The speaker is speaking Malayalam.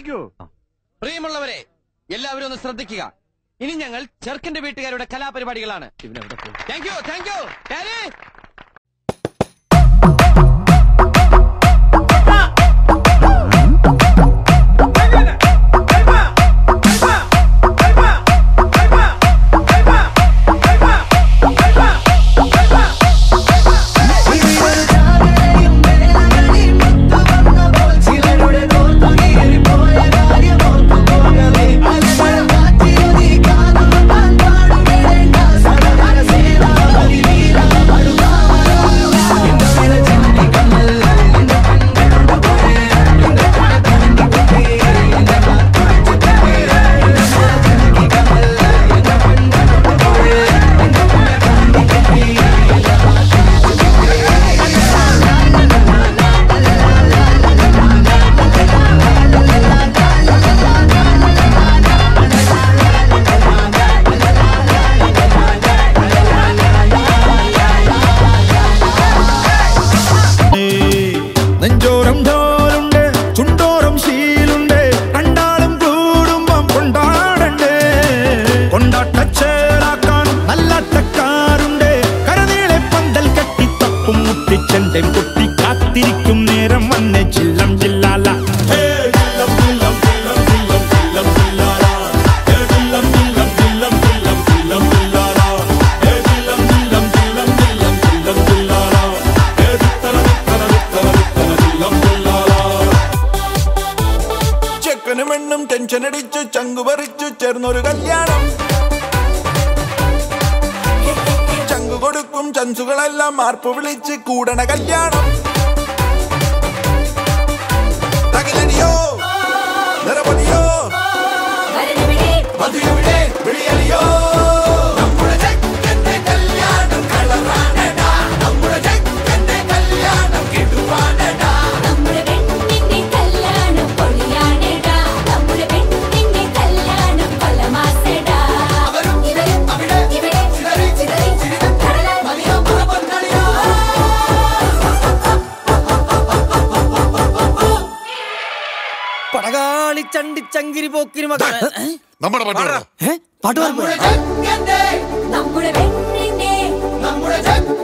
പ്രവേശിക്കൂ പ്രിയമുള്ളവരെ എല്ലാവരും ഒന്ന് ശ്രദ്ധിക്കുക ഇനി ഞങ്ങൾ ചെറുക്കന്റെ വീട്ടുകാരുടെ കലാപരിപാടികളാണ് thank you thank you daddy നെഞ്ചോരം ഡോലുണ്ട് ചുണ്ടോരം ശീലുണ്ട് കണ്ടാളും കൂടുമ്പം കൊണ്ടാടണ്ടേ കൊണ്ടാട്ടച്ചേറാക്കാൻ നല്ലാട്ടക്കാരുണ്ട് കരനീളെ പന്തൽ കെട്ടി തപ്പും മുട്ടിച്ചെണ്ടൻ കുട്ടി കാത്തിരിക്കും നേരം വന്ന് ചില്ലം ചില്ലാല ഹേ, ചില്ലം, ചില്ലം, ചില്ലം, ചില്ലം, ചില്ലം, ചില്ലാല. ഹേ, ചില്ലം, ചില്ലം, ചില്ലം, ചില്ലം, ചില്ലം, ചില്ലാല. ഹേ, ചില്ലം, ചില്ലം, ചില്ലം, ചില്ലം, ചില്ലം, ചില്ലാല. ഹേ, ചിത്തല, ചിത്തല, ചിത്തല, ചിത്തല, ചില്ലം, ചില്ലാല. ചെക്കനും പെണ്ണും ടെൻഷൻ അടിച്ചു ചങ്കു പറിച്ചു ചേർന്നൊരു കല്യാണം ചങ്കു കൊടുക്കും ചൻസുകളെല്ലാം മാർപ്പ് വിളിച്ച് കൂടണ കല്യാണം തകിലടിയോ നിറപതിയോ മധുരവിടെ വിളിയലിയോ നമ്മുടെ ചെക്കന്റെ കല്യാണം കളറാനടാ നമ്മുടെ ചെക്കന്റെ കല്യാണം കിടുവാനടാ നമ്മുടെ പെണ്ണിന്റെ കല്യാണം പൊളിയാണെടാ നമ്മുടെ പെണ്ണിന്റെ കല്യാണം കൊലമാസടാ അവരും ഇവരും അവിടെ ഇവിടെ ചിതറി ചിതറി ചിരിതം കടലാൽ മതിയോ മറപ്പൊന്നളിയോ പടകാളി ചണ്ടി ചങ്കിരി പോക്കിരി മകൾ നമ്മുടെ പാട്ട് പാട്ട് പാടുമ്പോ നമ്മുടെ പെണ്ണിന്റെ നമ്മുടെ ചെക്കന്റെ